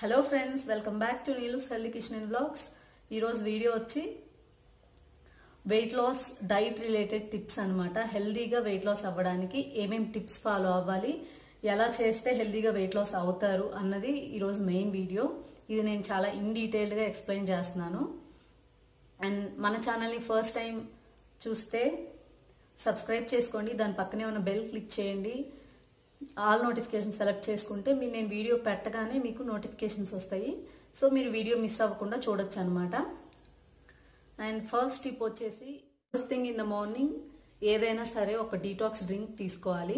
hello friends welcome back to Neelu Salli Kishan vlogs ఈరోజు video వచ్చి weight loss diet related tips అనమాట హెల్దీగా వెయిట్ లాస్ అవ్వడానికి ఏమేం టిప్స్ ఫాలో అవ్వాలి ఎలా చేస్తే హెల్దీగా వెయిట్ లాస్ అవుతారు అన్నది ఈరోజు మెయిన్ వీడియో ఇది నేను చాలా ఇన్ డీటెయిల్డ్గా ఎక్స్ప్లెయిన్ చేస్తున్నాను అండ్ మన ఛానల్ని ఫస్ట్ టైం చూస్తే సబ్స్క్రైబ్ చేసుకోండి దాని పక్కనే ఉన్న బెల్ క్లిక్ చేయండి ఆల్ నోటిఫికేషన్ సెలెక్ట్ చేసుకుంటే మీరు నేను వీడియో పెట్టగానే మీకు నోటిఫికేషన్స్ వస్తాయి సో మీరు వీడియో మిస్ అవ్వకుండా చూడొచ్చు అనమాట అండ్ ఫస్ట్ టిప్ వచ్చేసి first thing in the morning ఏదైనా సరే ఒక డీటాక్స్ డ్రింక్ తీసుకోవాలి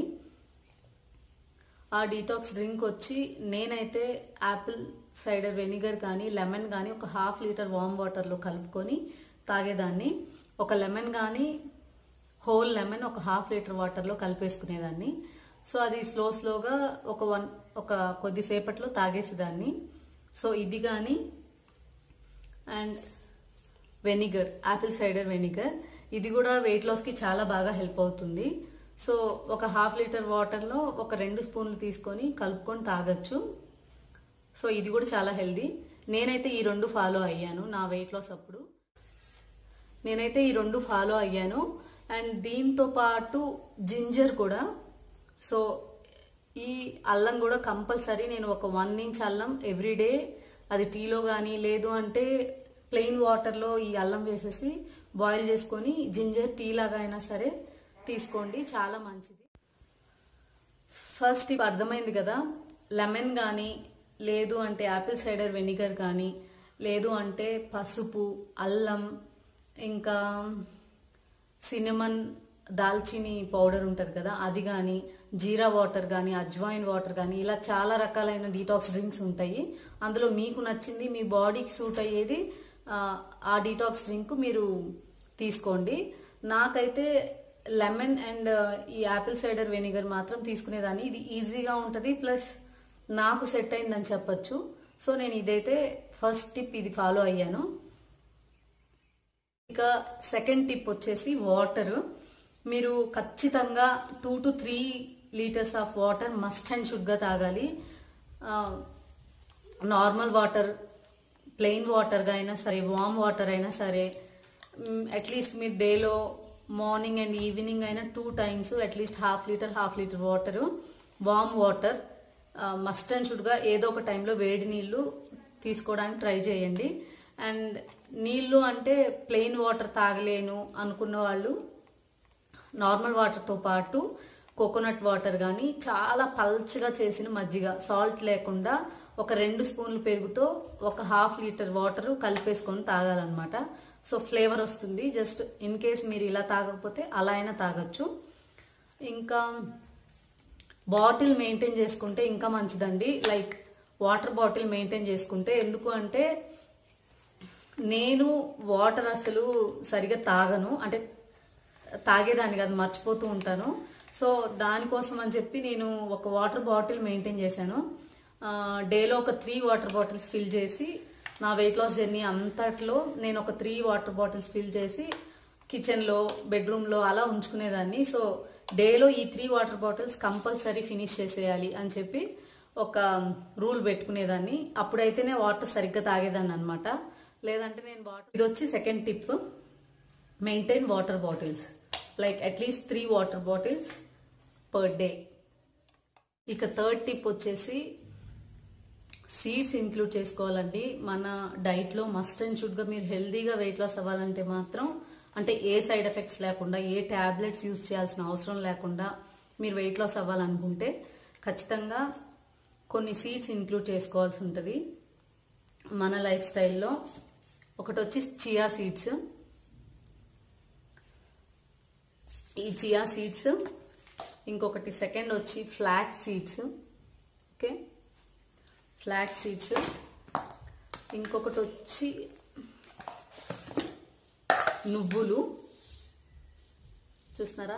ఆ డీటాక్స్ డ్రింక్ వచ్చి నేనైతే యాపిల్ సైడర్ వెనిగర్ కానీ లెమన్ కానీ ఒక హాఫ్ లీటర్ వామ్ వాటర్లో కలుపుకొని తాగేదాన్ని ఒక లెమన్ కానీ హోల్ లెమన్ ఒక హాఫ్ లీటర్ వాటర్లో కలిపేసుకునేదాన్ని సో అది స్లో స్లోగా ఒక వన్ ఒక కొద్దిసేపట్లో తాగేసేదాన్ని సో ఇది కానీ and vinegar apple cider vinegar ఇది కూడా వెయిట్ లాస్కి చాలా బాగా హెల్ప్ అవుతుంది సో ఒక హాఫ్ లీటర్ వాటర్లో ఒక రెండు స్పూన్లు తీసుకొని కలుపుకొని తాగొచ్చు సో ఇది కూడా చాలా హెల్దీ నేనైతే ఈ రెండు ఫాలో అయ్యాను నా వెయిట్ లాస్ అప్పుడు నేనైతే ఈ రెండు ఫాలో అయ్యాను అండ్ దీంతో పాటు జింజర్ కూడా సో ఈ అల్లం కూడా కంపల్సరీ నేను ఒక వన్ ఇంచ్ అల్లం ఎవ్రీడే అది టీలో కానీ లేదు అంటే ప్లెయిన్ వాటర్లో ఈ అల్లం వేసేసి బాయిల్ చేసుకొని జింజర్ టీ లాగా అయినా సరే తీసుకోండి చాలా మంచిది ఫస్ట్ ఇప్పుడు అర్థమైంది కదా లెమన్ కానీ లేదు అంటే యాపిల్ సైడర్ వెనిగర్ కానీ లేదు అంటే పసుపు అల్లం ఇంకా సినిమన్ దాల్చిని పౌడర్ ఉంటుంది కదా అది కానీ జీరా వాటర్ కానీ అజ్వాయిన్ వాటర్ కానీ ఇలా చాలా రకాలైన డీటాక్స్ డ్రింక్స్ ఉంటాయి అందులో మీకు నచ్చింది మీ బాడీకి సూట్ అయ్యేది ఆ డీటాక్స్ డ్రింక్ మీరు తీసుకోండి నాకైతే లెమన్ అండ్ ఈ యాపిల్ సైడర్ వెనిగర్ మాత్రం తీసుకునేదాన్ని ఇది ఈజీగా ఉంటుంది ప్లస్ నాకు సెట్ అయిందని చెప్పచ్చు సో నేను ఇదైతే ఫస్ట్ టిప్ ఇది ఫాలో అయ్యాను ఇక సెకండ్ టిప్ వచ్చేసి వాటర్ మీరు ఖచ్చితంగా two to three litres of water must and షుడ్గా తాగాలి నార్మల్ వాటర్ ప్లెయిన్ వాటర్గా అయినా సరే వామ్ వాటర్ అయినా సరే అట్లీస్ట్ మీరు డేలో మార్నింగ్ అండ్ ఈవినింగ్ అయినా two times at least half litre half litre water warm water must and షుడ్గా ఏదో ఒక టైంలో వేడి నీళ్ళు తీసుకోవడానికి ట్రై చేయండి అండ్ నీళ్ళు అంటే ప్లెయిన్ వాటర్ తాగలేను అనుకున్న వాళ్ళు నార్మల్ వాటర్తో పాటు కోకోనట్ వాటర్ కానీ చాలా పల్చగా చేసిన మజ్జిగ సాల్ట్ లేకుండా ఒక రెండు స్పూన్లు పెరుగుతో ఒక హాఫ్ లీటర్ వాటర్ కలిపేసుకొని తాగాలన్నమాట సో ఫ్లేవర్ వస్తుంది జస్ట్ ఇన్ కేస్ మీరు ఇలా తాగకపోతే అలా అయినా తాగొచ్చు ఇంకా బాటిల్ మెయింటైన్ చేసుకుంటే ఇంకా మంచిదండి లైక్ వాటర్ బాటిల్ మెయింటైన్ చేసుకుంటే ఎందుకు అంటే నేను వాటర్ అసలు సరిగా తాగను అంటే తాగేదాన్ని కాదు మర్చిపోతూ ఉంటాను సో దానికోసం అని చెప్పి నేను ఒక వాటర్ బాటిల్ మెయింటైన్ చేశాను డేలో ఒక త్రీ వాటర్ బాటిల్స్ ఫిల్ చేసి నా వెయిట్ లాస్ జర్నీ అంతట్లో నేను ఒక త్రీ వాటర్ బాటిల్స్ ఫిల్ చేసి కిచెన్లో బెడ్రూమ్లో అలా ఉంచుకునేదాన్ని సో డేలో ఈ three water bottles compulsory finish చేసేయాలి అని చెప్పి ఒక రూల్ పెట్టుకునేదాన్ని అప్పుడైతేనే వాటర్ సరిగ్గా తాగేదాన్ని అనమాట లేదంటే నేను వాటర్ ఇది వచ్చి second tip maintain water bottles like at least three water bottles per day ఇక థర్డ్ టిప్ వచ్చేసి సీడ్స్ ఇంక్లూడ్ చేసుకోవాలండి మన డైట్లో మస్ట్ అండ్ షుడ్గా మీరు హెల్దీగా వెయిట్ లాస్ అవ్వాలంటే మాత్రం అంటే ఏ సైడ్ ఎఫెక్ట్స్ లేకుండా ఏ ట్యాబ్లెట్స్ యూజ్ చేయాల్సిన అవసరం లేకుండా మీరు వెయిట్ లాస్ అవ్వాలనుకుంటే ఖచ్చితంగా కొన్ని సీడ్స్ ఇంక్లూడ్ చేసుకోవాల్సి ఉంటుంది మన లైఫ్ స్టైల్లో ఒకటి వచ్చి చియా సీడ్స్ ఈ చియా సీడ్స్ ఇంకొకటి సెకండ్ వచ్చి flax seeds okay flax seeds ఇంకొకటి వచ్చి నువ్వులు చూస్తున్నారా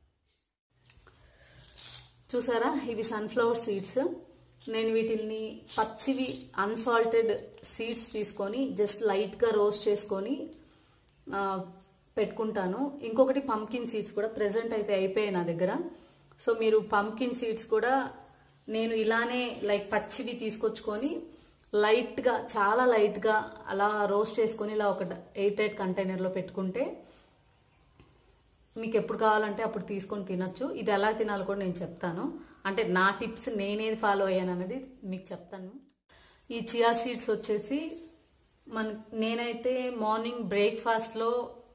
చూసారా ఇవి సన్ఫ్లవర్ సీడ్స్ నేను వీటిని పచ్చివి అన్సాల్టెడ్ సీడ్స్ తీసుకొని జస్ట్ లైట్గా రోస్ట్ చేసుకొని పెట్టుకుంటాను ఇంకొకటి పంకిన్ సీడ్స్ కూడా ప్రెసెంట్ అయితే అయిపోయాయి నా దగ్గర సో మీరు పంకిన్ సీడ్స్ కూడా నేను ఇలానే లైక్ పచ్చివి తీసుకొచ్చుకొని లైట్గా చాలా లైట్గా అలా రోస్ట్ చేసుకొని ఇలా ఒక ఎయిట్ ఎయిట్ కంటైనర్లో పెట్టుకుంటే మీకు ఎప్పుడు కావాలంటే అప్పుడు తీసుకొని తినొచ్చు ఇది ఎలా తినాలో కూడా నేను చెప్తాను అంటే నా టిప్స్ నేనేది ఫాలో అయ్యాను అనేది మీకు చెప్తాను ఈ చియా సీడ్స్ వచ్చేసి మన నేనైతే మార్నింగ్ బ్రేక్ఫాస్ట్లో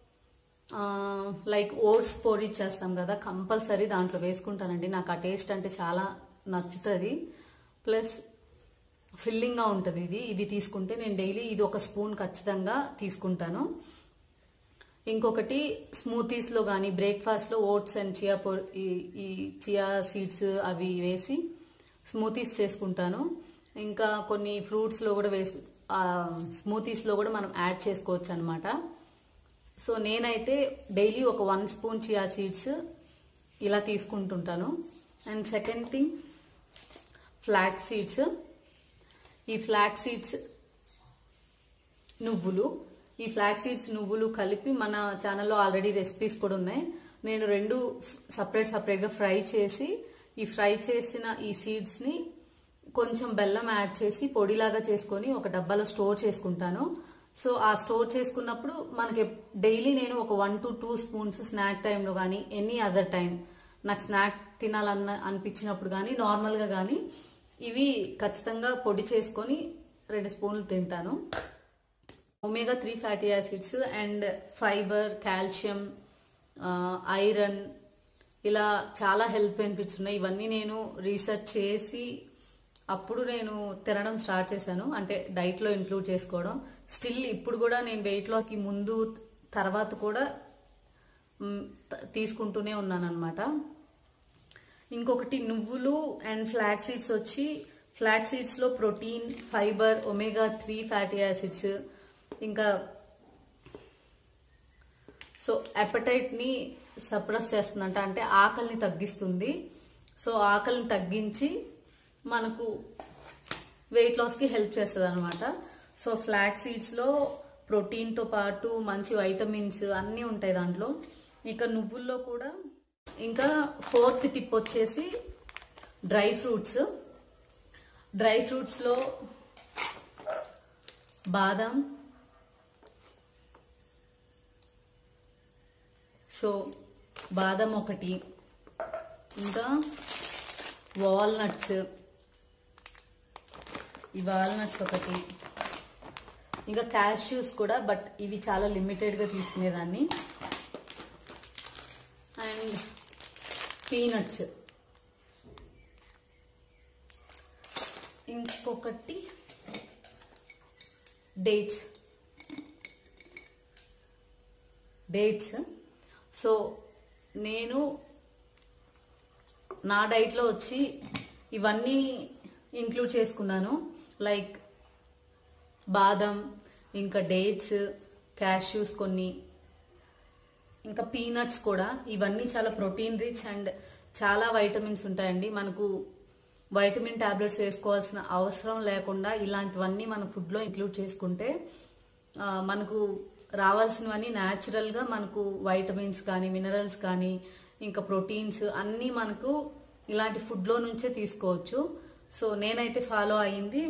లైక్ ఓట్స్ పొడి చేస్తాం కదా కంపల్సరీ దాంట్లో వేసుకుంటానండి నాకు ఆ టేస్ట్ అంటే చాలా నచ్చుతుంది ప్లస్ ఫిల్లింగ్గా ఉంటుంది ఇది ఇవి తీసుకుంటే నేను డైలీ ఇది ఒక స్పూన్ ఖచ్చితంగా తీసుకుంటాను ఇంకొకటి స్మూతీస్లో కానీ బ్రేక్ఫాస్ట్లో ఓట్స్ అండ్ చియా పొ ఈ ఈ చియా సీడ్స్ అవి వేసి స్మూతీస్ చేసుకుంటాను ఇంకా కొన్ని ఫ్రూట్స్లో కూడా వేసు స్మూతీస్లో కూడా మనం యాడ్ చేసుకోవచ్చు అనమాట సో నేనైతే డైలీ ఒక వన్ స్పూన్ చియా సీడ్స్ ఇలా తీసుకుంటుంటాను and second thing flax seeds ఈ ఫ్లాక్ సీడ్స్ నువ్వులు ఈ ఫ్లాక్ సీడ్స్ నువ్వులు కలిపి మన ఛానల్లో ఆల్రెడీ రెసిపీస్ కూడా ఉన్నాయి నేను రెండు సపరేట్ సపరేట్గా ఫ్రై చేసి ఈ ఫ్రై చేసిన ఈ సీడ్స్ని కొంచెం బెల్లం యాడ్ చేసి పొడిలాగా చేసుకొని ఒక డబ్బాలో స్టోర్ చేసుకుంటాను సో ఆ స్టోర్ చేసుకున్నప్పుడు మనకి డైలీ నేను ఒక one to two spoons snack టైంలో కానీ ఎనీ అదర్ టైం నాకు స్నాక్ తినాలన్న అనిపించినప్పుడు కానీ నార్మల్గా కానీ ఇవి ఖచ్చితంగా పొడి చేసుకొని రెండు స్పూన్లు తింటాను omega three fatty acids and fibre calcium iron ఇలా చాలా హెల్త్ బెనిఫిట్స్ ఉన్నాయి ఇవన్నీ నేను రీసెర్చ్ చేసి అప్పుడు నేను తినడం స్టార్ట్ చేశాను అంటే డైట్లో ఇంక్లూడ్ చేసుకోవడం స్టిల్ ఇప్పుడు కూడా నేను వెయిట్ లాస్కి ముందు తర్వాత కూడా మ్, త- తీసుకుంటూనే ఉన్నాను అనమాట ఇంకొకటి నువ్వులు అండ్ ఫ్లాక్ సీడ్స్ వచ్చి ఫ్లాక్ సీడ్స్లో protein fibre omega three fatty acids ఇంకా సో అపటైట్ని సప్రెస్ చేస్తుందంట అంటే ఆకలిని తగ్గిస్తుంది సో ఆకలిని తగ్గించి మనకు వెయిట్ లాస్కి హెల్ప్ చేస్తుంది అనమాట సో ఫ్లాక్ సీడ్స్లో ప్రోటీన్తో పాటు మంచి వైటమిన్స్ అన్నీ ఉంటాయి దాంట్లో ఇక నువ్వుల్లో కూడా ఇంకా ఫోర్త్ టిప్ వచ్చేసి డ్రై ఫ్రూట్స్ డ్రై ఫ్రూట్స్లో బాదం సో బాదం ఒకటి ఇంకా వాల్నట్స్ ఈ వాల్నట్స్ ఒకటి ఇంకా క్యాష్యూస్ కూడా బట్ ఇవి చాలా లిమిటెడ్గా తీసుకునేదాన్ని అండ్ పీనట్స్ ఇంకొకటి డేట్స్ డేట్స్ సో నేను నా డైట్లో వచ్చి ఇవన్నీ ఇంక్లూడ్ చేసుకున్నాను లైక్ బాదం ఇంకా డేట్స్ క్యాష్యూస్ కొన్ని ఇంకా పీనట్స్ కూడా ఇవన్నీ చాలా ప్రోటీన్ రిచ్ అండ్ చాలా వైటమిన్స్ ఉంటాయండి మనకు వైటమిన్ టాబ్లెట్స్ వేసుకోవాల్సిన అవసరం లేకుండా ఇలాంటివన్నీ మన ఫుడ్లో ఇంక్లూడ్ చేసుకుంటే ఆ, మనకు రావాల్సినవన్నీ న్యాచురల్గా మనకు వైటమిన్స్ కానీ మినరల్స్ కానీ ఇంకా ప్రోటీన్స్ అన్నీ మనకు ఇలాంటి ఫుడ్లో నుంచే తీసుకోవచ్చు సో నేనైతే ఫాలో అయ్యింది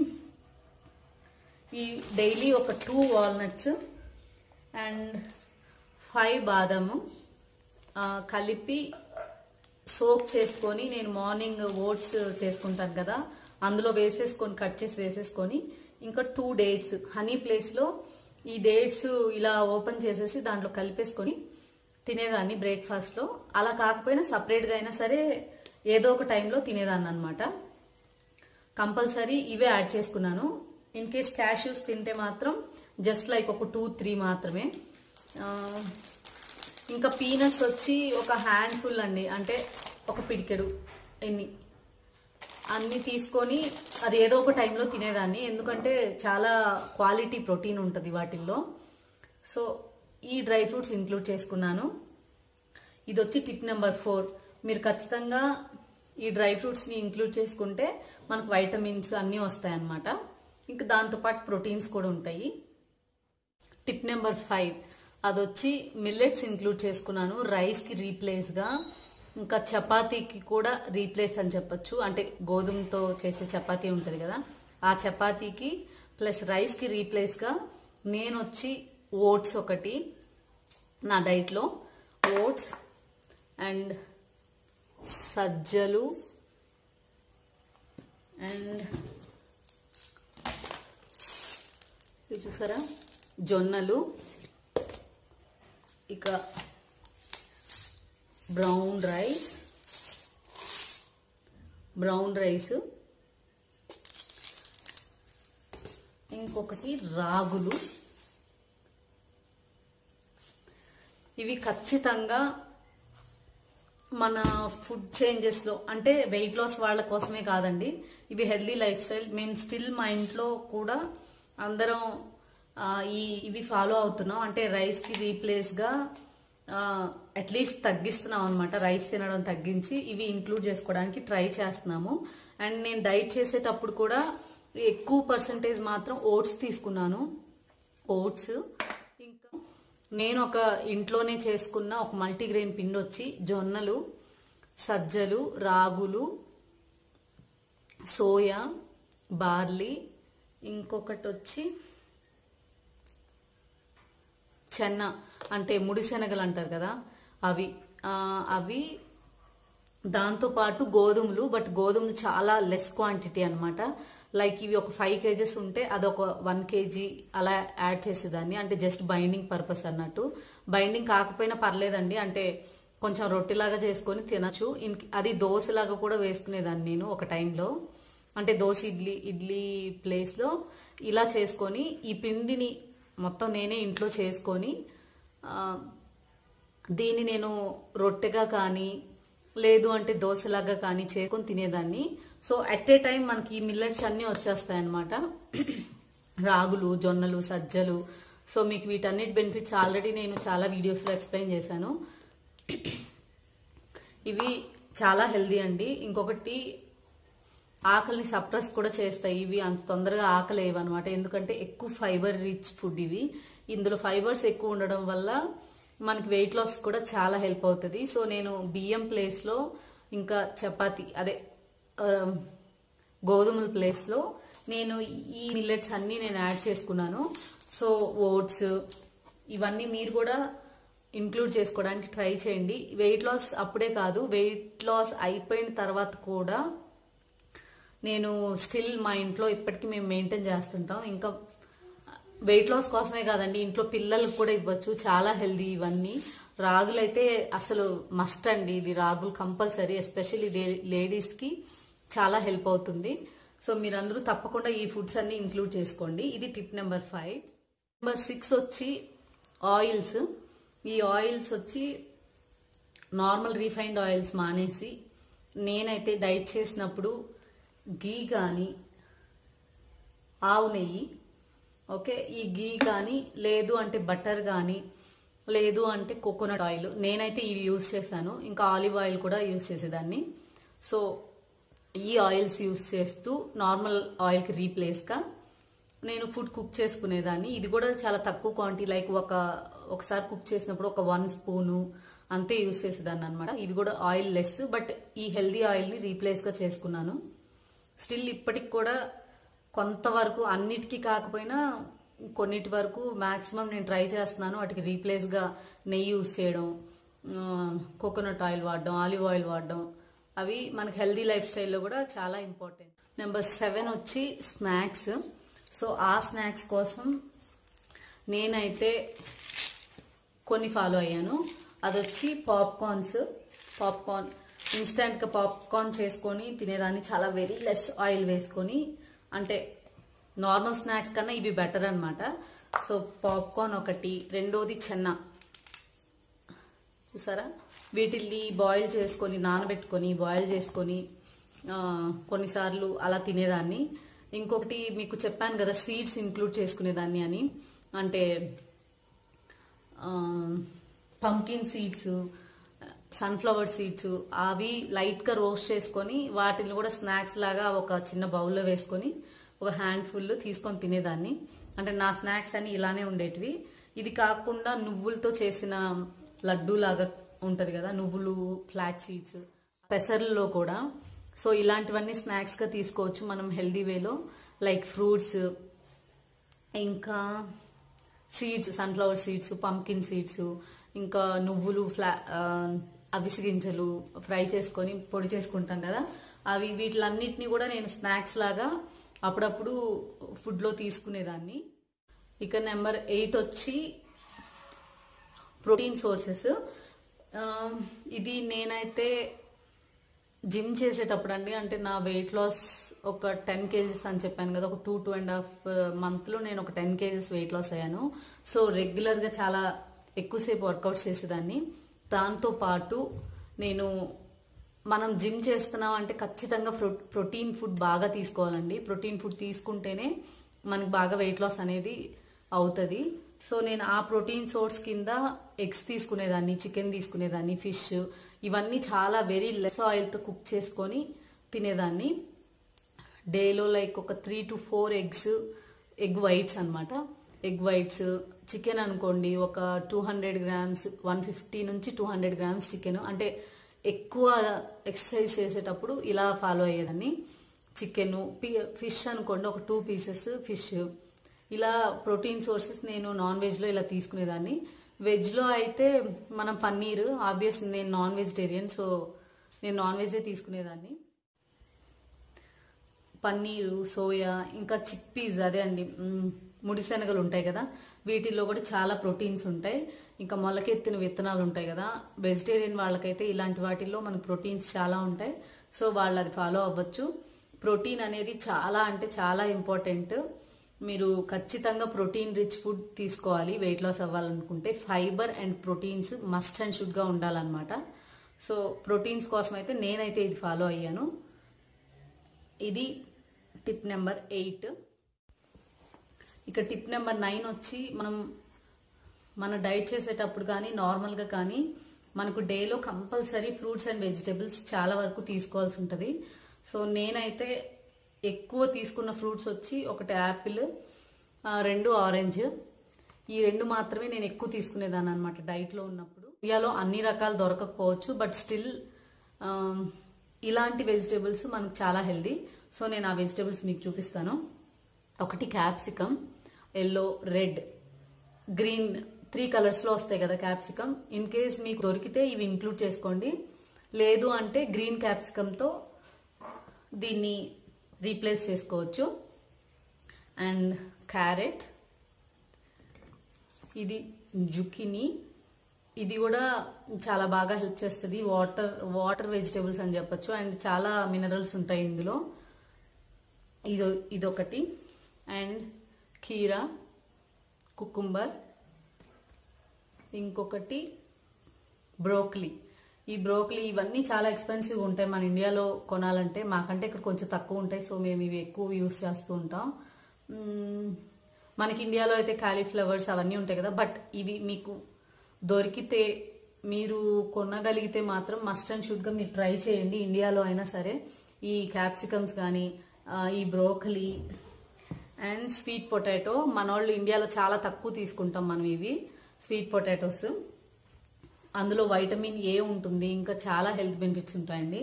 ఈ డైలీ ఒక టూ వాల్నట్స్ అండ్ ఫైవ్ బాదము ఆ, కలిపి సోక్ చేసుకొని నేను మార్నింగ్ ఓట్స్ చేసుకుంటాను కదా అందులో వేసేసుకొని కట్ చేసి వేసేసుకొని ఇంకా టూ డేట్స్ హనీ ప్లేస్లో ఈ డేట్స్ ఇలా ఓపెన్ చేసేసి దాంట్లో కలిపేసుకొని తినేదాన్ని బ్రేక్ఫాస్ట్లో అలా కాకపోయినా సపరేట్గా అయినా సరే ఏదో ఒక టైంలో తినేదాన్ని అనమాట కంపల్సరీ ఇవే యాడ్ చేసుకున్నాను ఇన్ కేస్ క్యాష్యూస్ తింటే మాత్రం జస్ట్ లైక్ ఒక టూ త్రీ మాత్రమే ఆ, ఇంకా పీనట్స్ వచ్చి ఒక హ్యాండ్ఫుల్ అండి అంటే ఒక పిడికెడు ఎన్ని అన్ని తీసుకొని అది ఏదో ఒక టైంలో తినేదాన్ని ఎందుకంటే చాలా క్వాలిటీ ప్రోటీన్ ఉంటుంది వాటిల్లో సో ఈ డ్రై ఫ్రూట్స్ ఇంక్లూడ్ చేసుకున్నాను ఇది వచ్చి టిప్ నెంబర్ ఫోర్ మీరు ఖచ్చితంగా ఈ డ్రై ఫ్రూట్స్ని ఇంక్లూడ్ చేసుకుంటే మనకు వైటమిన్స్ అన్నీ వస్తాయన్నమాట ఇంకా దాంతోపాటు ప్రోటీన్స్ కూడా ఉంటాయి టిప్ నెంబర్ ఫైవ్ అది వచ్చి మిల్లెట్స్ ఇంక్లూడ్ చేసుకున్నాను రైస్కి రీప్లేస్గా ఇంకా చపాతీకి కూడా రీప్లేస్ అని చెప్పొచ్చు అంటే గోధుమతో చేసే చపాతీ ఉంటుంది కదా ఆ చపాతీకి ప్లస్ రైస్కి రీప్లేస్గా నేను వచ్చి ఓట్స్ ఒకటి నా డైట్లో ఓట్స్ అండ్ సజ్జలు అండ్ ఇది చూసారా జొన్నలు ఇక బ్రౌన్ రైస్ బ్రౌన్ రైస్ ఇంకొకటి రాగులు ఇవి ఖచ్చితంగా మన ఫుడ్ చేంజెస్లో అంటే వెయిట్ లాస్ వాళ్ళ కోసమే కాదండి ఇవి హెల్దీ లైఫ్ స్టైల్ మేము స్టిల్ మా ఇంట్లో కూడా అందరం ఆ, ఈ ఇవి ఫాలో అవుతున్నాం అంటే రైస్కి రీప్లేస్గా అట్లీస్ట్ తగ్గిస్తున్నాం అనమాట రైస్ తినడం తగ్గించి ఇవి ఇంక్లూడ్ చేసుకోవడానికి ట్రై చేస్తున్నాము అండ్ నేను డైట్ చేసేటప్పుడు కూడా ఎక్కువ పర్సంటేజ్ మాత్రం ఓట్స్ తీసుకున్నాను ఓట్స్ ఇంకా నేను ఒక ఇంట్లోనే చేసుకున్న ఒక మల్టీగ్రెయిన్ పిండి వచ్చి జొన్నలు సజ్జలు రాగులు సోయా బార్లీ ఇంకొకటి వచ్చి చెన్న అంటే ముడిశనగలు అంటారు కదా అవి ఆ, అవి దాంతోపాటు గోధుమలు బట్ గోధుమలు చాలా లెస్ క్వాంటిటీ అన్నమాట లైక్ ఇవి ఒక ఫైవ్ కేజెస్ ఉంటే అదొక వన్ కేజీ అలా యాడ్ చేసేదాన్ని అంటే జస్ట్ బైండింగ్ పర్పస్ అన్నట్టు బైండింగ్ కాకపోయినా పర్లేదండి అంటే కొంచెం రొట్టెలాగా చేసుకొని తినచ్చు ఇన్ అది దోశలాగా కూడా వేసుకునేదాన్ని నేను ఒక టైంలో అంటే దోశ ఇడ్లీ ఇడ్లీ ప్లేస్లో ఇలా చేసుకొని ఈ పిండిని మొత్తం నేనే ఇంట్లో చేసుకొని ఆ, దీన్ని నేను రొట్టెగా కానీ లేదు అంటే దోశలాగా కానీ చేసుకొని తినేదాన్ని సో అట్ ఏ టైం మనకి ఈ మిల్లెట్స్ అన్నీ వచ్చేస్తాయి అనమాట రాగులు జొన్నలు సజ్జలు సో మీకు వీటన్నిటి బెనిఫిట్స్ ఆల్రెడీ నేను చాలా వీడియోస్లో ఎక్స్ప్లెయిన్ చేశాను ఇవి చాలా హెల్దీ అండి ఇంకొకటి ఆకలిని సప్రెస్ కూడా చేస్తాయి ఇవి అంత తొందరగా ఆకలి అనమాట ఎందుకంటే ఎక్కువ ఫైబర్ రిచ్ ఫుడ్ ఇవి ఇందులో ఫైబర్స్ ఎక్కువ ఉండడం వల్ల మనకి వెయిట్ లాస్ కూడా చాలా హెల్ప్ అవుతుంది సో నేను బియ్యం ప్లేస్లో ఇంకా చపాతి అదే ఆ, గోధుమల ప్లేస్లో నేను ఈ మిల్లెట్స్ అన్నీ నేను యాడ్ చేసుకున్నాను సో ఓట్స్ ఇవన్నీ మీరు కూడా ఇంక్లూడ్ చేసుకోవడానికి ట్రై చేయండి వెయిట్ లాస్ అప్పుడే కాదు వెయిట్ లాస్ అయిపోయిన తర్వాత కూడా నేను స్టిల్ మా ఇంట్లో ఇప్పటికీ మేము మెయింటైన్ చేస్తుంటాం ఇంకా వెయిట్ లాస్ కోసమే కాదండి ఇంట్లో పిల్లలకు కూడా ఇవ్వచ్చు చాలా హెల్దీ ఇవన్నీ రాగులు అయితే అసలు మస్ట్ అండి ఇది రాగులు కంపల్సరీ ఎస్పెషల్లీ లేడీస్కి చాలా హెల్ప్ అవుతుంది సో మీరందరూ తప్పకుండా ఈ ఫుడ్స్ అన్ని ఇంక్లూడ్ చేసుకోండి ఇది tip number five number six వచ్చి ఆయిల్స్ ఈ ఆయిల్స్ వచ్చి నార్మల్ రీఫైన్డ్ ఆయిల్స్ మానేసి నేనైతే డైట్ చేసినప్పుడు గీ కానీ ఆవు నెయ్యి ఓకే ఈ గీ కానీ లేదు అంటే బటర్ కానీ లేదు అంటే కోకోనట్ ఆయిల్ నేనైతే ఇవి యూస్ చేశాను ఇంకా ఆలివ్ ఆయిల్ కూడా యూస్ చేసేదాన్ని సో ఈ ఆయిల్స్ యూస్ చేస్తూ నార్మల్ ఆయిల్కి రీప్లేస్గా నేను ఫుడ్ కుక్ చేసుకునేదాన్ని ఇది కూడా చాలా తక్కువ క్వాంటిటీ లైక్ ఒక ఒకసారి కుక్ చేసినప్పుడు ఒక వన్ స్పూను అంతే యూస్ చేసేదాన్ని అనమాట ఇది కూడా ఆయిల్ లెస్ బట్ ఈ హెల్దీ ఆయిల్ని రీప్లేస్గా చేసుకున్నాను స్టిల్ ఇప్పటికి కూడా కొంతవరకు అన్నిటికీ కాకపోయినా కొన్నిటి వరకు మాక్సిమం నేను ట్రై చేస్తున్నాను వాటికి రీప్లేస్గా నెయ్యి యూస్ చేయడం కోకోనట్ ఆయిల్ వాడడం ఆలివ్ ఆయిల్ వాడడం అవి మనకి హెల్దీ లైఫ్ స్టైల్లో కూడా చాలా ఇంపార్టెంట్ నెంబర్ సెవెన్ వచ్చి స్నాక్స్ సో ఆ స్నాక్స్ కోసం నేనైతే కొన్ని ఫాలో అయ్యాను అది వచ్చి పాప్కార్న్స్ పాప్కార్న్ ఇన్స్టెంట్గా పాప్కార్న్ చేసుకొని తినేదాన్ని చాలా వెరీ లెస్ ఆయిల్ వేసుకొని అంటే నార్మల్ స్నాక్స్ కన్నా ఇవి బెటర్ అనమాట సో పాప్కార్న్ ఒకటి రెండోది చెన్న చూసారా వీటిల్ని బాయిల్ చేసుకొని నానబెట్టుకొని బాయిల్ చేసుకొని ఆ, కొన్నిసార్లు అలా తినేదాన్ని ఇంకొకటి మీకు చెప్పాను కదా సీడ్స్ ఇంక్లూడ్ చేసుకునేదాన్ని అని అంటే పంకిన్ సీడ్స్ సన్ఫ్లవర్ సీడ్స్ అవి లైట్గా రోస్ట్ చేసుకొని వాటిని కూడా స్నాక్స్ లాగా ఒక చిన్న బౌల్లో వేసుకొని ఒక హ్యాండ్ ఫుల్ తీసుకొని తినేదాన్ని అంటే నా స్నాక్స్ అని ఇలానే ఉండేటివి ఇది కాకుండా నువ్వులతో చేసిన లడ్డు లాగా ఉంటుంది కదా నువ్వులు ఫ్లాక్ సీడ్స్ పెసర్లలో కూడా సో ఇలాంటివన్నీ స్నాక్స్గా తీసుకోవచ్చు మనం హెల్దీ వేలో లైక్ ఫ్రూట్స్ ఇంకా seeds sunflower seeds pumpkin seeds ఇంకా నువ్వులు ఫ్లా ఆ, అవిసి గింజలు ఫ్రై చేసుకొని పొడి చేసుకుంటాం కదా అవి వీటిలన్నిటిని కూడా నేను స్నాక్స్ లాగా అప్పుడప్పుడు ఫుడ్లో తీసుకునేదాన్ని ఇక నెంబర్ ఎయిట్ వచ్చి ప్రోటీన్ సోర్సెస్ ఇది నేనైతే జిమ్ చేసేటప్పుడు అండి అంటే నా వెయిట్ లాస్ ఒక టెన్ కేజీస్ అని చెప్పాను కదా ఒక టూ టూ అండ్ హాఫ్ మంత్లో నేను ఒక టెన్ కేజీస్ వెయిట్ లాస్ అయ్యాను సో రెగ్యులర్గా చాలా ఎక్కువసేపు వర్కౌట్స్ చేసేదాన్ని దాంతో పాటు నేను మనం జిమ్ చేస్తున్నాం అంటే ఖచ్చితంగా ప్రో ప్రోటీన్ ఫుడ్ బాగా తీసుకోవాలండి ప్రోటీన్ ఫుడ్ తీసుకుంటేనే మనకి బాగా వెయిట్ లాస్ అనేది అవుతుంది సో నేను ఆ ప్రోటీన్ సోర్స్ కింద ఎగ్స్ తీసుకునేదాన్ని చికెన్ తీసుకునేదాన్ని ఫిష్ ఇవన్నీ చాలా వెరీ లెస్ ఆయిల్తో కుక్ చేసుకొని తినేదాన్ని డేలో లైక్ ఒక three to four eggs egg whites అన్నమాట ఎగ్ వైట్స్ చికెన్ అనుకోండి ఒక two hundred grams one fifty నుంచి టూ హండ్రెడ్ గ్రామ్స్ చికెన్ అంటే ఎక్కువ ఎక్సర్సైజ్ చేసేటప్పుడు ఇలా ఫాలో అయ్యేదాన్ని చికెన్ ఫిష్ అనుకోండి ఒక టూ పీసెస్ ఫిష్ ఇలా ప్రోటీన్ సోర్సెస్ నేను నాన్ వెజ్లో ఇలా తీసుకునేదాన్ని వెజ్లో అయితే మనం పన్నీర్ ఆబ్వియస్ నేను నాన్ వెజిటేరియన్ సో నేను నాన్ వెజే తీసుకునేదాన్ని పన్నీరు సోయా ఇంకా చిక్ పీస్ అదే అండి మ్, ముడిశనగలు ఉంటాయి కదా వీటిల్లో కూడా చాలా ప్రోటీన్స్ ఉంటాయి ఇంకా మొలకెత్తిన విత్తనాలు ఉంటాయి కదా వెజిటేరియన్ వాళ్ళకైతే ఇలాంటి వాటిల్లో మనకు ప్రోటీన్స్ చాలా ఉంటాయి సో వాళ్ళు అది ఫాలో అవ్వచ్చు ప్రోటీన్ అనేది చాలా అంటే చాలా ఇంపార్టెంట్ మీరు ఖచ్చితంగా ప్రోటీన్ రిచ్ ఫుడ్ తీసుకోవాలి వెయిట్ లాస్ అవ్వాలనుకుంటే fibre and proteins must and షుడ్గా ఉండాలన్నమాట సో ప్రోటీన్స్ కోసం అయితే నేనైతే ఇది ఫాలో అయ్యాను ఇది టిప్ నెంబర్ ఎయిట్ ఇక టిప్ నెంబర్ నైన్ వచ్చి మనం మన డైట్ చేసేటప్పుడు కానీ నార్మల్గా కానీ మనకు డేలో కంపల్సరీ ఫ్రూట్స్ అండ్ వెజిటేబుల్స్ చాలా వరకు తీసుకోవాల్సి ఉంటుంది సో నేనైతే ఎక్కువ తీసుకున్న ఫ్రూట్స్ వచ్చి ఒకటి యాపిల్ ఆ, రెండు ఆరెంజ్ ఈ రెండు మాత్రమే నేను ఎక్కువ తీసుకునేదాన్ని అనమాట డైట్లో ఉన్నప్పుడు ఇండియాలో అన్ని రకాలు దొరకకపోవచ్చు బట్ స్టిల్ ఇలాంటి వెజిటేబుల్స్ మనకు చాలా హెల్దీ సో నేను ఆ వెజిటేబుల్స్ మీకు చూపిస్తాను ఒకటి capsicum yellow red green three కలర్స్లో వస్తాయి కదా క్యాప్సికమ్ ఇన్ కేస్ మీకు దొరికితే ఇవి ఇంక్లూడ్ చేసుకోండి లేదు అంటే గ్రీన్ క్యాప్సికమ్తో దీన్ని రీప్లేస్ చేసుకోవచ్చు అండ్ క్యారెట్ ఇది జుకినీ ఇది కూడా చాలా బాగా హెల్ప్ చేస్తుంది వాటర్ వాటర్ వెజిటేబుల్స్ అని చెప్పొచ్చు అండ్ చాలా మినరల్స్ ఉంటాయి ఇందులో ఇదో ఇదొకటి అండ్ కీరా కుకుంబర్ ఇంకొకటి బ్రోక్లీ ఈ బ్రోక్లీ ఇవన్నీ చాలా ఎక్స్పెన్సివ్ ఉంటాయి మన ఇండియాలో కొనాలంటే మాకంటే ఇక్కడ కొంచెం తక్కువ ఉంటాయి సో మేము ఇవి ఎక్కువ యూస్ చేస్తూ ఉంటాం మ్మ్, మనకి ఇండియాలో అయితే కాలీఫ్లవర్స్ అవన్నీ ఉంటాయి కదా బట్ ఇవి మీకు దొరికితే మీరు కొనగలిగితే మాత్రం మస్ట్ అండ్ షుడ్గా మీరు ట్రై చేయండి ఇండియాలో అయినా సరే ఈ క్యాప్సికమ్స్ కానీ ఈ బ్రోకలీ అండ్ స్వీట్ పొటాటో మన వాళ్ళు ఇండియాలో చాలా తక్కువ తీసుకుంటాం మనం ఇవి స్వీట్ పొటాటోస్ అందులో వైటమిన్ ఏ ఉంటుంది ఇంకా చాలా హెల్త్ బెనిఫిట్స్ ఉంటాయండి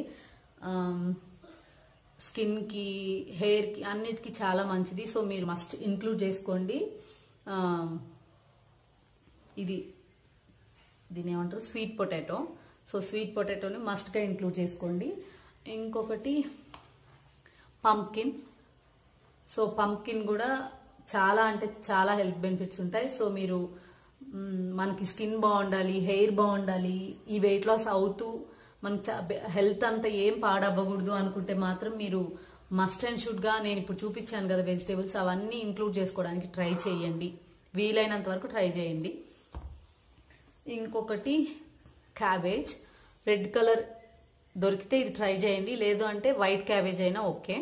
స్కిన్కి హెయిర్కి అన్నిటికీ చాలా మంచిది సో మీరు మస్ట్ ఇంక్లూడ్ చేసుకోండి ఆ, ఇది దీని ఏమంటారు స్వీట్ పొటాటో సో స్వీట్ పొటాటోని మస్ట్గా ఇంక్లూడ్ చేసుకోండి ఇంకొకటి పంకిన్ సో పంకిన్ కూడా చాలా అంటే చాలా హెల్త్ బెనిఫిట్స్ ఉంటాయి సో మీరు మ్, మనకి స్కిన్ బాగుండాలి హెయిర్ బాగుండాలి ఈ వెయిట్ లాస్ అవుతూ మనకి హెల్త్ అంతా ఏం పాడవ్వకూడదు అనుకుంటే మాత్రం మీరు మస్ట్ అండ్ షుడ్గా నేను ఇప్పుడు చూపించాను కదా వెజిటేబుల్స్ అవన్నీ ఇంక్లూడ్ చేసుకోవడానికి ట్రై చేయండి వీలైనంత వరకు ట్రై చేయండి ఇంకొకటి క్యాబేజ్ రెడ్ కలర్ దొరికితే ఇది ట్రై చేయండి లేదు అంటే వైట్ క్యాబేజ్ అయినా okay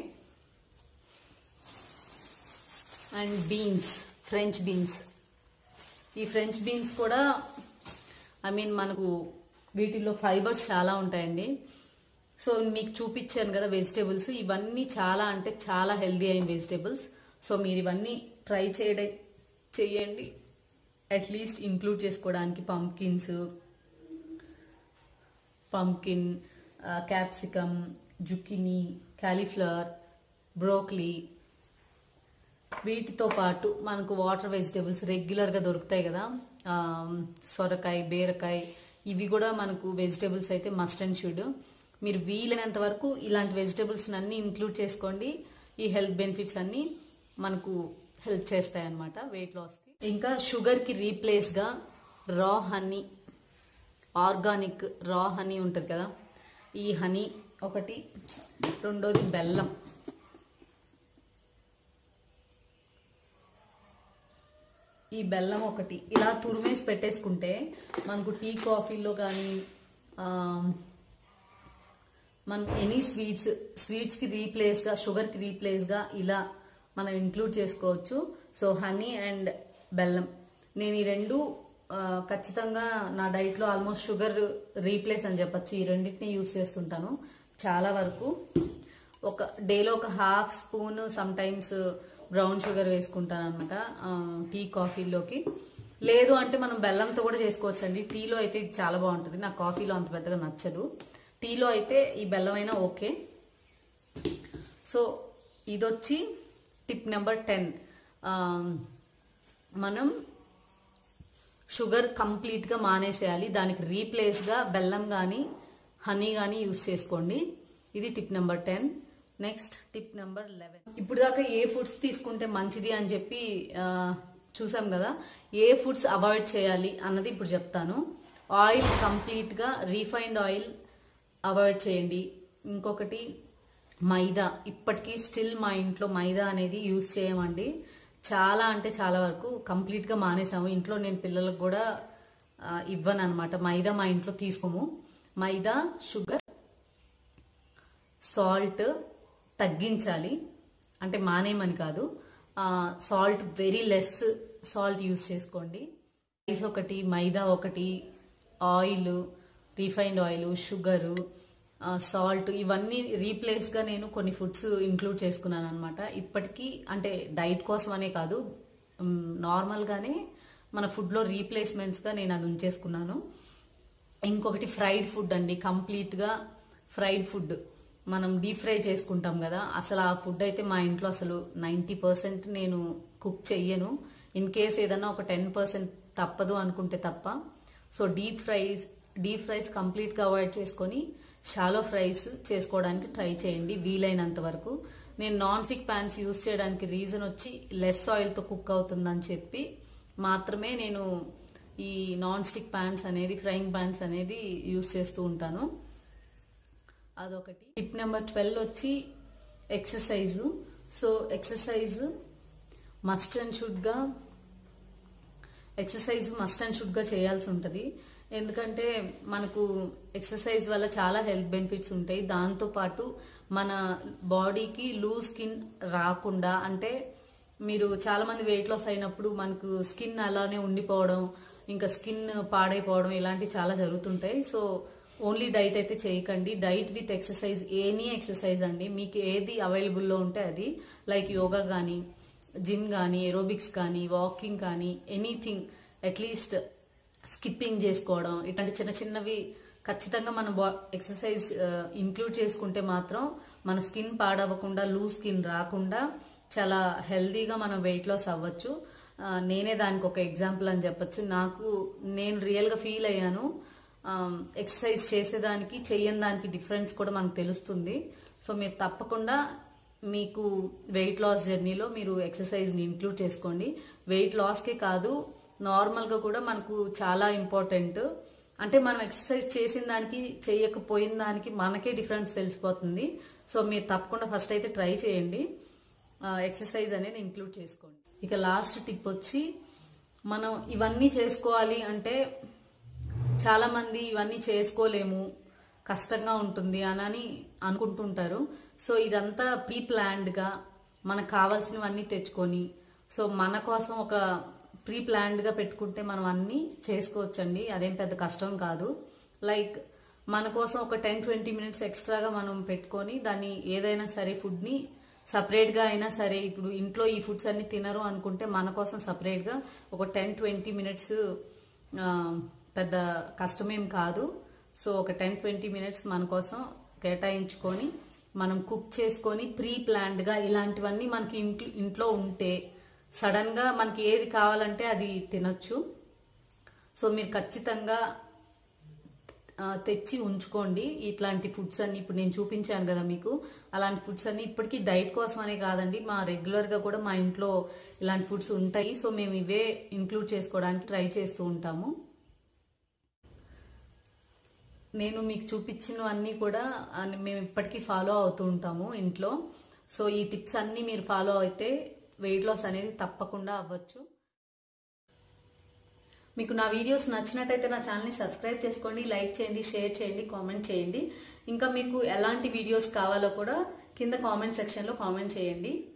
and beans french beans ఈ ఫ్రెంచ్ బీన్స్ కూడా ఐ మీన్ మనకు వీటిల్లో ఫైబర్స్ చాలా ఉంటాయండి సో మీకు చూపించాను కదా వెజిటేబుల్స్ ఇవన్నీ చాలా అంటే చాలా హెల్దీ అయిన వెజిటేబుల్స్ సో మీరు ఇవన్నీ ట్రై చేయడం చేయండి అట్లీస్ట్ ఇంక్లూడ్ చేసుకోవడానికి pumpkins pumpkin capsicum zucchini cauliflower broccoli వీటితో పాటు మనకు వాటర్ వెజిటేబుల్స్ రెగ్యులర్గా దొరుకుతాయి కదా ఆ, సొరకాయ బీరకాయ ఇవి కూడా మనకు వెజిటేబుల్స్ అయితే మస్ట్ అండ్ షుడ్ మీరు వీలైనంత వరకు ఇలాంటి వెజిటేబుల్స్ అన్ని ఇంక్లూడ్ చేసుకోండి ఈ హెల్త్ బెనిఫిట్స్ అన్ని మనకు హెల్ప్ చేస్తాయి అనమాట వెయిట్ లాస్కి ఇంకా షుగర్కి రీప్లేస్గా రా హనీ ఆర్గానిక్ రా హనీ ఉంటుంది కదా ఈ హనీ ఒకటి రెండోది బెల్లం ఈ బెల్లం ఒకటి ఇలా తురిమేసి పెట్టేసుకుంటే మనకు టీ కాఫీలో కానీ మనం ఎనీ స్వీట్స్ స్వీట్స్కి రీప్లేస్గా షుగర్కి రీప్లేస్గా ఇలా మనం ఇంక్లూడ్ చేసుకోవచ్చు సో హనీ అండ్ బెల్లం నేను ఈ రెండు ఆ, ఖచ్చితంగా నా డైట్లో ఆల్మోస్ట్ షుగర్ రీప్లేస్ అని చెప్పొచ్చు ఈ రెండింటిని యూజ్ చేస్తుంటాను చాలా వరకు ఒక డేలో ఒక half spoon some times brown sugar వేసుకుంటాను అనమాట టీ కాఫీలోకి లేదు అంటే మనం బెల్లంతో కూడా చేసుకోవచ్చండి టీలో అయితే ఇది చాలా బాగుంటుంది నాకు కాఫీలో అంత పెద్దగా నచ్చదు టీలో అయితే ఈ బెల్లం అయినా ఓకే సో ఇదొచ్చి టిప్ నెంబర్ టెన్ మనం షుగర్ కంప్లీట్గా మానేసేయాలి దానికి రీప్లేస్గా బెల్లం కానీ హనీ కానీ యూస్ చేసుకోండి ఇది tip number ten next tip number eleven ఇప్పుడు దాకా ఏ ఫుడ్స్ తీసుకుంటే మంచిది అని చెప్పి ఆ, చూసాం కదా ఏ ఫుడ్స్ అవాయిడ్ చేయాలి అన్నది ఇప్పుడు చెప్తాను ఆయిల్ కంప్లీట్గా రీఫైన్డ్ ఆయిల్ అవాయిడ్ చేయండి ఇంకొకటి మైదా ఇప్పటికీ స్టిల్ మా ఇంట్లో మైదా అనేది యూస్ చేయమండి చాలా అంటే చాలా వరకు కంప్లీట్గా మానేసాము ఇంట్లో నేను పిల్లలకు కూడా ఆ, ఇవ్వను అనమాట మైదా మా ఇంట్లో తీసుకోము మైదా షుగర్ సాల్ట్ తగ్గించాలి అంటే మానేమని కాదు salt very less salt use చేసుకోండి రైస్ ఒకటి మైదా ఒకటి oil refined oil sugar salt ఇవన్నీ రీప్లేస్గా నేను కొన్ని ఫుడ్స్ ఇంక్లూడ్ చేసుకున్నాను అనమాట ఇప్పటికీ అంటే డైట్ కోసం అనే కాదు నార్మల్గానే మన ఫుడ్లో రీప్లేస్మెంట్స్గా నేను అది ఉంచేసుకున్నాను ఇంకొకటి ఫ్రైడ్ ఫుడ్ అండి కంప్లీట్గా ఫ్రైడ్ ఫుడ్ మనం డీప్ ఫ్రై చేసుకుంటాం కదా అసలు ఆ ఫుడ్ అయితే మా ఇంట్లో అసలు నైంటీ పర్సెంట్ నేను కుక్ చెయ్యను ఇన్ కేస్ ఏదన్నా ఒక టెన్ పర్సెంట్ తప్పదు అనుకుంటే తప్ప so deep fries deep fries కంప్లీట్గా అవాయిడ్ చేసుకొని షాలో ఫ్రైస్ చేసుకోవడానికి ట్రై చేయండి వీలైనంత వరకు నేను నాన్ స్టిక్ ప్యాన్స్ యూస్ చేయడానికి రీజన్ వచ్చి లెస్ ఆయిల్తో కుక్ అవుతుందని చెప్పి మాత్రమే నేను ఈ నాన్ స్టిక్ ప్యాన్స్ అనేది ఫ్రైయింగ్ ప్యాన్స్ అనేది యూస్ చేస్తూ ఉంటాను అదొకటి టిప్ నెంబర్ ట్వెల్వ్ వచ్చి exercise so exercise must and షుడ్గా ఎక్సర్సైజ్ మస్ట్ అండ్ షుడ్గా చేయాల్సి ఉంటుంది ఎందుకంటే మనకు ఎక్సర్సైజ్ వల్ల చాలా హెల్త్ బెనిఫిట్స్ ఉంటాయి దాంతోపాటు మన బాడీకి లూజ్ స్కిన్ రాకుండా అంటే మీరు చాలా మంది వెయిట్ లాస్ అయినప్పుడు మనకు స్కిన్ అలానే ఉండిపోవడం ఇంకా స్కిన్ పాడైపోవడం ఇలాంటివి చాలా జరుగుతుంటాయి సో ఓన్లీ డైట్ అయితే చేయకండి diet with exercise any exercise అండి మీకు ఏది అవైలబుల్లో ఉంటే అది లైక్ యోగా కానీ జిమ్ కానీ ఏరోబిక్స్ కానీ వాకింగ్ కానీ ఎనీథింగ్ అట్లీస్ట్ స్కిప్పింగ్ చేసుకోవడం ఇట్లాంటి చిన్న చిన్నవి ఖచ్చితంగా మన బా ఎక్సర్సైజ్ ఇంక్లూడ్ చేసుకుంటే మాత్రం మన స్కిన్ పాడవకుండా లూజ్ స్కిన్ రాకుండా చాలా హెల్దీగా మనం వెయిట్ లాస్ అవ్వచ్చు ఆ, నేనే దానికి ఒక ఎగ్జాంపుల్ అని చెప్పొచ్చు నాకు నేను రియల్గా ఫీల్ అయ్యాను ఎక్సర్సైజ్ చేసేదానికి చెయ్యని దానికి డిఫరెన్స్ కూడా మనకు తెలుస్తుంది సో మీరు తప్పకుండా మీకు వెయిట్ లాస్ జర్నీలో మీరు ఎక్సర్సైజ్ని ఇంక్లూడ్ చేసుకోండి వెయిట్ లాస్కే కాదు నార్మల్గా కూడా మనకు చాలా ఇంపార్టెంట్ అంటే మనం ఎక్సర్సైజ్ చేసిన దానికి చేయకపోయిన దానికి మనకే డిఫరెన్స్ తెలిసిపోతుంది సో మీరు తప్పకుండా ఫస్ట్ అయితే ట్రై చేయండి ఎక్సర్సైజ్ అనేది ఇంక్లూడ్ చేసుకోండి ఇక లాస్ట్ టిప్ వచ్చి మనం ఇవన్నీ చేసుకోవాలి అంటే చాలా మంది ఇవన్నీ చేసుకోలేము కష్టంగా ఉంటుంది అని అనుకుంటుంటారు సో ఇదంతా ప్రీ ప్లాన్డ్గా మనకు కావాల్సినవన్నీ తెచ్చుకొని సో మన కోసం ఒక ప్రీ ప్లాన్డ్గా పెట్టుకుంటే మనం అన్నీ చేసుకోవచ్చండి అదేం పెద్ద కష్టం కాదు లైక్ మన కోసం ఒక టెన్ ట్వంటీ మినిట్స్ ఎక్స్ట్రాగా మనం పెట్టుకొని దాన్ని ఏదైనా సరే ఫుడ్ని సపరేట్గా అయినా సరే ఇప్పుడు ఇంట్లో ఈ ఫుడ్స్ అన్ని తినరు అనుకుంటే మన కోసం సపరేట్గా ఒక టెన్ ట్వంటీ మినిట్స్ పెద్ద కష్టమేం కాదు సో ఒక టెన్ ట్వంటీ మినిట్స్ మన కోసం కేటాయించుకొని మనం కుక్ చేసుకొని ప్రీ ప్లాన్డ్గా ఇలాంటివన్నీ మనకి ఇంట్లో ఇంట్లో ఉంటే సడన్గా మనకి ఏది కావాలంటే అది తినొచ్చు సో మీరు ఖచ్చితంగా ఆ, తెచ్చి ఉంచుకోండి ఇట్లాంటి ఫుడ్స్ అన్ని ఇప్పుడు నేను చూపించాను కదా మీకు అలాంటి ఫుడ్స్ అన్ని ఇప్పటికీ డైట్ కోసం అనే కాదండి మా రెగ్యులర్ గా కూడా మా ఇంట్లో ఇలాంటి ఫుడ్స్ ఉంటాయి సో మేము ఇవే ఇంక్లూడ్ చేసుకోవడానికి ట్రై చేస్తూ ఉంటాము నేను మీకు చూపించినవన్నీ కూడా అన్ని మేము ఇప్పటికీ ఫాలో అవుతూ ఉంటాము ఇంట్లో సో ఈ టిప్స్ అన్ని మీరు ఫాలో అయితే వెయిట్ లాస్ అనేది తప్పకుండా అవ్వచ్చు మీకు నా వీడియోస్ నచ్చినట్టయితే నా ఛానల్ని సబ్స్క్రైబ్ చేసుకోండి లైక్ చేయండి షేర్ చేయండి కామెంట్ చేయండి ఇంకా మీకు ఎలాంటి వీడియోస్ కావాలో కూడా కింద కామెంట్ సెక్షన్లో కామెంట్ చేయండి